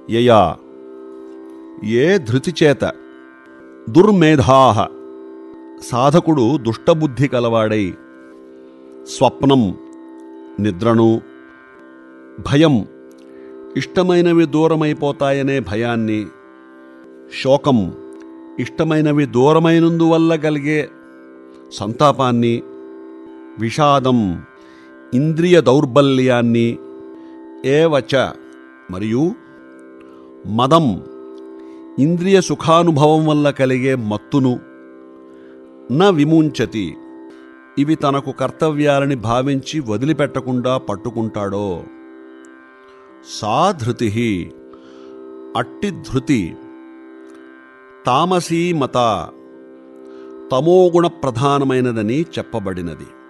యయా ఏ ధృతి చేత దుర్మేధాహ సాధకుడు దుష్టబుద్ధి కలవాడై స్వప్నం నిద్రను భయం ఇష్టమైనవి దూరమైపోతాయనే భయాన్ని శోకం ఇష్టమైనవి దూరమైనందువల్ల కలిగే సంతాపాన్ని విషాదం ఇంద్రియ దౌర్బల్యాన్ని ఏవచ మరియు మదం ఇంద్రియ సుఖానుభవం వల్ల కలిగే మత్తును న విముంచతి ఇవి తనకు కర్తవ్యాలని భావించి వదిలిపెట్టకుండా పట్టుకుంటాడో సా ధృతి అట్టి ధృతి తామసీ మత తమోగుణ ప్రధానమైనదని చెప్పబడినది